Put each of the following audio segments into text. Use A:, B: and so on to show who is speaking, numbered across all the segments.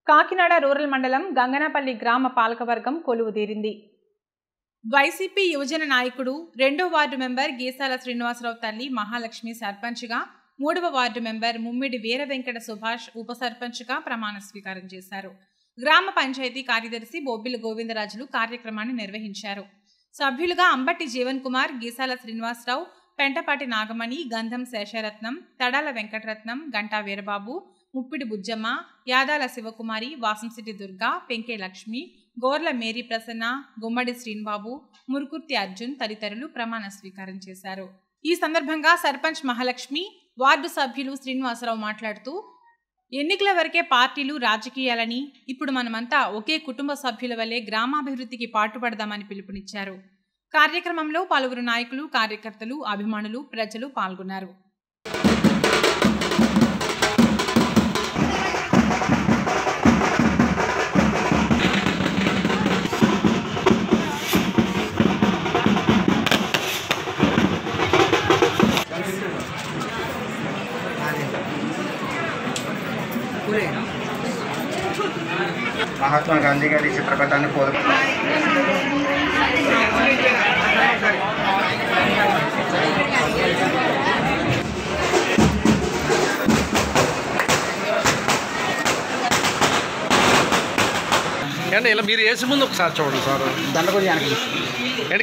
A: Kakinada rural మండలం గంగనపల్లి గ్రామ పాలకవర్గం కొలువుదీరింది వైసీపీ యువజన నాయకుడు రెండో వార్డు మెంబర్ గీసాల శ్రీనివాసరావు తల్లి మహాలక్ష్మి సర్పంచ్గా మూడవ వార్డు మెంబర్ ముమ్మిడి వీర వెంకట సుభాష్ ఉప సర్పంచ్గా ప్రమాణ స్వీకారం చేశారు గ్రామ పంచాయతీ కార్యదర్శి బొబ్బిలి గోవిందరాజులు కార్యక్రమాన్ని నిర్వహించారు సభ్యులుగా అంబట్టి జీవన్ కుమార్ గీసాల శ్రీనివాసరావు పెంటపాటి నాగమణి గంధం శేషరత్నం తడాల వెంకటరత్నం గంటా వీరబాబు ముప్పిడి బుజ్జమ్మ యాదాల శివకుమారి వాసంశెట్టి దుర్గా పెంకే లక్ష్మి గోర్ల మేరీ ప్రసన్న గుమ్మడి శ్రీనిబాబు మురుకుర్తి అర్జున్ తదితరులు ప్రమాణ స్వీకారం చేశారు ఈ సందర్భంగా సర్పంచ్ మహాలక్ష్మి వార్డు సభ్యులు శ్రీనివాసరావు మాట్లాడుతూ ఎన్నికల వరకే పార్టీలు రాజకీయాలని ఇప్పుడు మనమంతా ఒకే కుటుంబ సభ్యుల వల్లే గ్రామాభివృద్ధికి పాటుపడదామని పిలుపునిచ్చారు కార్యక్రమంలో పలువురు నాయకులు కార్యకర్తలు అభిమానులు ప్రజలు పాల్గొన్నారు
B: మహాత్మా గాంధీ గారి చిత్రపటాన్ని పూల
C: అంటే ఇలా మీరు వేసే ముందు ఒకసారి చూడండి సార్
B: దండ కూడా వెనక్కి
C: ఏంటి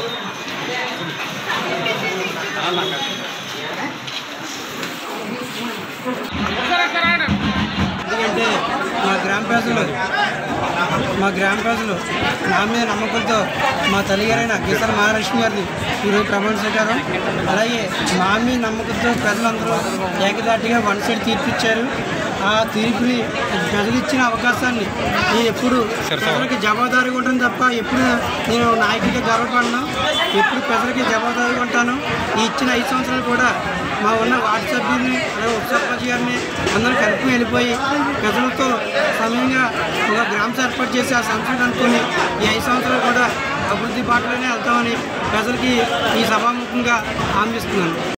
D: ఎందుకంటే మా గ్రామ ప్రజలు మా గ్రామ ప్రజలు నా మీద నమ్మకంతో మా తల్లిగారైన గీతల మహాలక్ష్మి గారిని ఈరోజు ప్రమాణ స్వీకారం అలాగే మా మీద నమ్మకంతో ప్రజలందరూ ఏకదాటిగా వన్ సైడ్ తీర్పు ఇచ్చారు ఆ తీర్పుని ప్రజలు ఇచ్చిన అవకాశాన్ని నేను ఎప్పుడు ప్రజలకి జవాబుదారీగా ఉంటాను తప్ప ఎప్పుడు నేను నాయకుడిగా గర్వపడను ఎప్పుడు ప్రజలకి జవాబుదారీగా ఉంటాను ఈ ఇచ్చిన ఐదు సంవత్సరాలు కూడా మా ఉన్న వార్డు సభ్యుల్ని అలాగే ఉప సర్పంచ్ గారిని అందరూ కలిపి వెళ్ళిపోయి ప్రజలతో సమయంగా ఒక గ్రామ ఏర్పాటు చేసి ఆ సంవత్సరం అనుకుని ఈ ఐదు సంవత్సరాలు కూడా అభివృద్ధి బాటలోనే వెళ్తామని ప్రజలకి ఈ సభాముఖంగా హామీ ఇస్తున్నాను